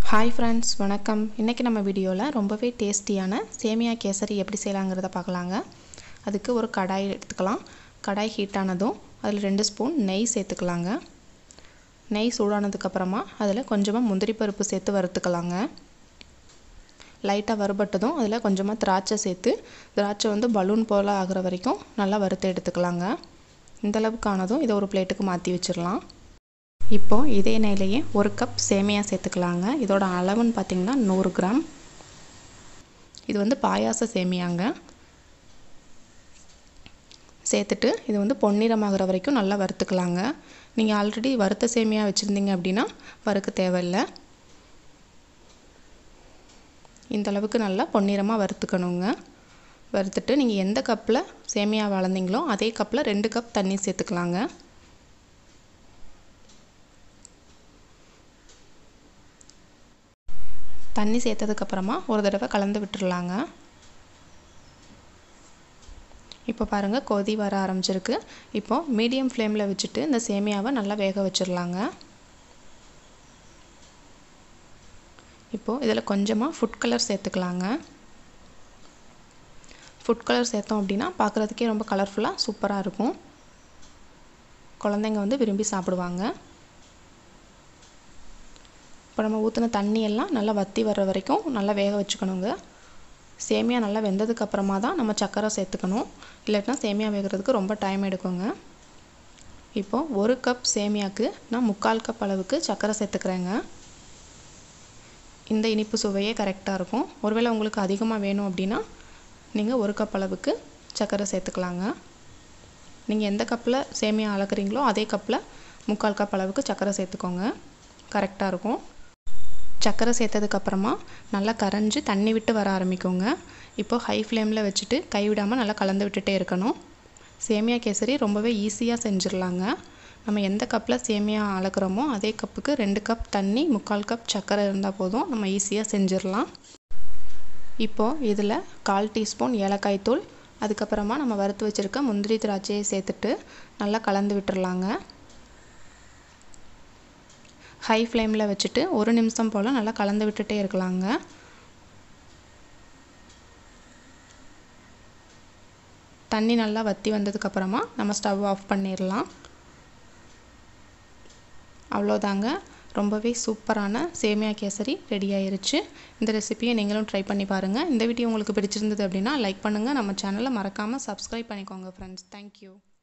hi friends வணக்கம் இன்றைக்கி நம்ம வீடியோவில் ரொம்பவே டேஸ்டியான சேமியா கேசரி எப்படி செய்யலாங்கிறத பார்க்கலாங்க அதுக்கு ஒரு கடாய் எடுத்துக்கலாம் கடாய் ஹீட் ஆனதும் அதில் ரெண்டு ஸ்பூன் நெய் சேர்த்துக்கலாங்க நெய் சூடானதுக்கப்புறமா அதில் கொஞ்சமாக முந்திரி பருப்பு சேர்த்து வறுத்துக்கலாங்க லைட்டாக வறுபட்டதும் அதில் கொஞ்சமாக திராட்சை சேர்த்து திராட்சை வந்து பலூன் போல் ஆகிற வரைக்கும் நல்லா வறுத்து எடுத்துக்கலாங்க இந்தளவுக்கு ஆனதும் இதை ஒரு பிளேட்டுக்கு மாற்றி வச்சிடலாம் இப்போது இதே நெய்லேயே ஒரு கப் சேமியா சேர்த்துக்கலாங்க இதோட அளவுன்னு பார்த்திங்கன்னா நூறு கிராம் இது வந்து பாயாச சேமியாங்க சேர்த்துட்டு இது வந்து பொன்னிறமாகிற வரைக்கும் நல்லா வறுத்துக்கலாங்க நீங்கள் ஆல்ரெடி வறுத்த சேமியா வச்சுருந்தீங்க அப்படின்னா வறுக்க தேவையில்லை இந்த அளவுக்கு நல்லா பொன்னிறமாக வறுத்துக்கணுங்க வறுத்துட்டு நீங்கள் எந்த கப்பில் சேமியா வளர்ந்தீங்களோ அதே கப்பில் ரெண்டு கப் தண்ணி சேர்த்துக்கலாங்க தண்ணி சேர்த்ததுக்கப்புறமா ஒரு தடவை கலந்து விட்டுடலாங்க இப்போ பாருங்கள் கொதி வர ஆரம்பிச்சிருக்கு இப்போது மீடியம் ஃப்ளேமில் வச்சுட்டு இந்த சேமியாவை நல்லா வேக வச்சிடலாங்க இப்போது இதில் கொஞ்சமாக ஃபுட் கலர் சேர்த்துக்கலாங்க ஃபுட் கலர் சேர்த்தோம் அப்படின்னா பார்க்குறதுக்கே ரொம்ப கலர்ஃபுல்லாக சூப்பராக இருக்கும் குழந்தைங்க வந்து விரும்பி சாப்பிடுவாங்க இப்போ நம்ம ஊற்றின தண்ணியெல்லாம் நல்லா வற்றி வர்ற வரைக்கும் நல்லா வேக வச்சுக்கணுங்க சேமியா நல்லா வெந்ததுக்கு அப்புறமா தான் நம்ம சர்க்கரை சேர்த்துக்கணும் இல்லாட்டினா சேமியா வேகிறதுக்கு ரொம்ப டைம் எடுக்குங்க இப்போது ஒரு கப் சேமியாவுக்கு நான் முக்கால் கப் அளவுக்கு சர்க்கரை சேர்த்துக்கிறேங்க இந்த இனிப்பு சுவையே கரெக்டாக இருக்கும் ஒருவேளை உங்களுக்கு அதிகமாக வேணும் அப்படின்னா நீங்கள் ஒரு கப் அளவுக்கு சர்க்கரை சேர்த்துக்கலாங்க நீங்கள் எந்த கப்பில் சேமியா அளக்குறீங்களோ அதே கப்பில் முக்கால் கப் அளவுக்கு சர்க்கரை சேர்த்துக்கோங்க கரெக்டாக இருக்கும் சர்க்கரை சேர்த்ததுக்கப்புறமா நல்லா கரைஞ்சி தண்ணி விட்டு வர ஆரம்பிக்குங்க இப்போது ஹை ஃப்ளேமில் வச்சுட்டு கைவிடாமல் நல்லா கலந்து விட்டுட்டே இருக்கணும் சேமியா கேசரி ரொம்பவே ஈஸியாக செஞ்சிடலாங்க நம்ம எந்த கப்பில் சேமியா அளக்குறோமோ அதே கப்புக்கு ரெண்டு கப் தண்ணி முக்கால் கப் சர்க்கரை இருந்தால் போதும் நம்ம ஈஸியாக செஞ்சிடலாம் இப்போது இதில் கால் டீஸ்பூன் ஏலக்காய் தூள் அதுக்கப்புறமா நம்ம வறுத்து வச்சுருக்க முந்திரி திராட்சையை சேர்த்துட்டு நல்லா கலந்து விட்டுறலாங்க ஹை ஃப்ளேமில் வச்சுட்டு ஒரு நிமிஷம் போல் நல்லா கலந்து விட்டுட்டே இருக்கலாங்க தண்ணி நல்லா வற்றி வந்ததுக்கப்புறமா நம்ம ஸ்டவ் ஆஃப் பண்ணிடலாம் அவ்வளோதாங்க ரொம்பவே சூப்பரான சேமியா கேசரி ரெடி ஆயிருச்சு இந்த ரெசிபியை நீங்களும் ட்ரை பண்ணி பாருங்கள் இந்த வீடியோ உங்களுக்கு பிடிச்சிருந்தது அப்படின்னா லைக் பண்ணுங்கள் நம்ம சேனலை மறக்காமல் சப்ஸ்கிரைப் பண்ணிக்கோங்க ஃப்ரெண்ட்ஸ் தேங்க்யூ